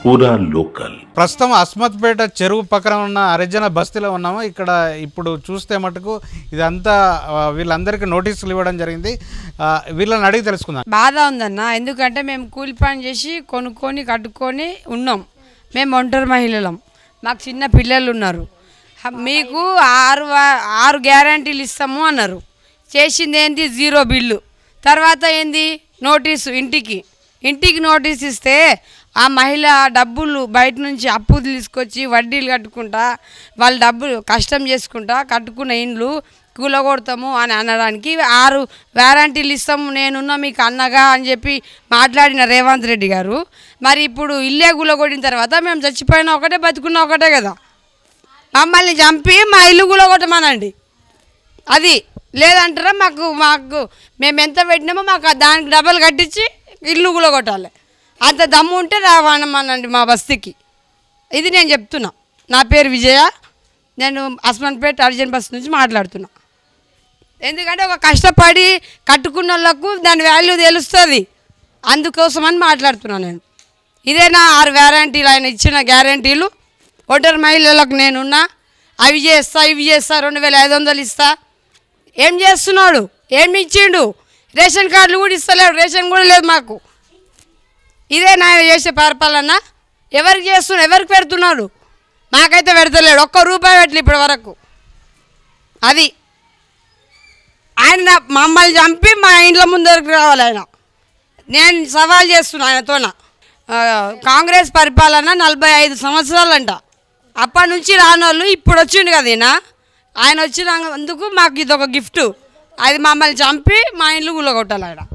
पूरा लोकल ప్రస్తుతం అస్మత్పేట చెరువు పక్కన ఉన్న హరిజన బస్తీలో ఉన్నాము ఇక్కడ ఇప్పుడు చూస్తే మటుకు ఇదంతా ఆ, వీళ్ళందరికీ నోటీసులు ఇవ్వడం జరిగింది ఆ, వీళ్ళని అడిగి తెలుసుకుందాం బాధ ఉందన్న ఎందుకంటే మేము కూలి పని చేసి కొనుక్కొని కట్టుకొని ఉన్నాం మేము ఒంటరి మహిళలం మాకు చిన్న పిల్లలు ఉన్నారు హ- మీకు ఆరు వా- ఆరు గ్యారంటీలు ఇస్తాము అన్నారు చేసింది ఏంది జీరో బిల్లు తర్వాత ఏంది నోటీసు ఇంటికి ఇంటికి నోటీస్ ఇస్తే ఆ మహిళ డబ్బులు బయట నుంచి అప్పు తీసుకొచ్చి వడ్డీలు కట్టుకుంటా వాళ్ళ డబ్బులు కష్టం చేసుకుంటా కట్టుకున్న ఇండ్లు కూలగొడతాము అని అనడానికి ఆరు వ్యారంటీలు ఇస్తాము నేనున్నా మీకు అన్నగా అని చెప్పి మాట్లాడిన రేవంత్ రెడ్డి గారు మరి ఇప్పుడు ఇల్లే కూలగొట్టిన తర్వాత మేము చచ్చిపోయినా ఒకటే బతుకున్నా ఒకటే కదా మమ్మల్ని చంపి మా ఇల్లు కూలగొట్టమనండి అది లేదంటారా మాకు మాకు మేము ఎంత పెట్టినామో మాకు ఆ దానికి డబ్బులు కట్టించి ఇల్లు కూడా కొట్టాలి అంత దమ్ము ఉంటే రావనమనండి మా బస్తీకి ఇది నేను చెప్తున్నా నా పేరు విజయ నేను హస్బెండ్పేట అర్జెంట్ బస్ నుంచి మాట్లాడుతున్నా ఎందుకంటే ఒక కష్టపడి కట్టుకున్న వాళ్ళకు దాని వాల్యూ తెలుస్తుంది అందుకోసమని మాట్లాడుతున్నాను నేను ఇదే నా ఆరు గ్యారంటీలు ఆయన ఇచ్చిన గ్యారంటీలు ఒంటరి మహిళలకు నేనున్నా అవి చేస్తా ఇవి చేస్తా రెండు వేల ఐదు వందలు ఇస్తా ఏం చేస్తున్నాడు ఏమి ఇచ్చిండు రేషన్ కార్డులు కూడా ఇస్తలేడు రేషన్ కూడా లేదు మాకు ఇదే నాయన చేసే పరిపాలన ఎవరికి చేస్తున్నాడు ఎవరికి పెడుతున్నాడు మాకైతే పెడతలేడు ఒక్క రూపాయి పెట్టలే ఇప్పటి వరకు అది ఆయన నా- మమ్మల్ని చంపి మా ఇంట్లో ముందరకు రావాలి ఆయన నేను సవాల్ చేస్తున్నా ఆయనతోన ఆ, కాంగ్రెస్ పరిపాలన నలభై ఐదు సంవత్సరాలంట అప్పటి నుంచి రానోళ్ళు ఇప్పుడు వచ్చిండు కదా ఈయన ఆయన వచ్చినందుకు మాకు ఇది ఒక గిఫ్ట్ అది మమ్మల్ని చంపి మా ఇంట్లో గుల్లగొట్టాలి ఆయన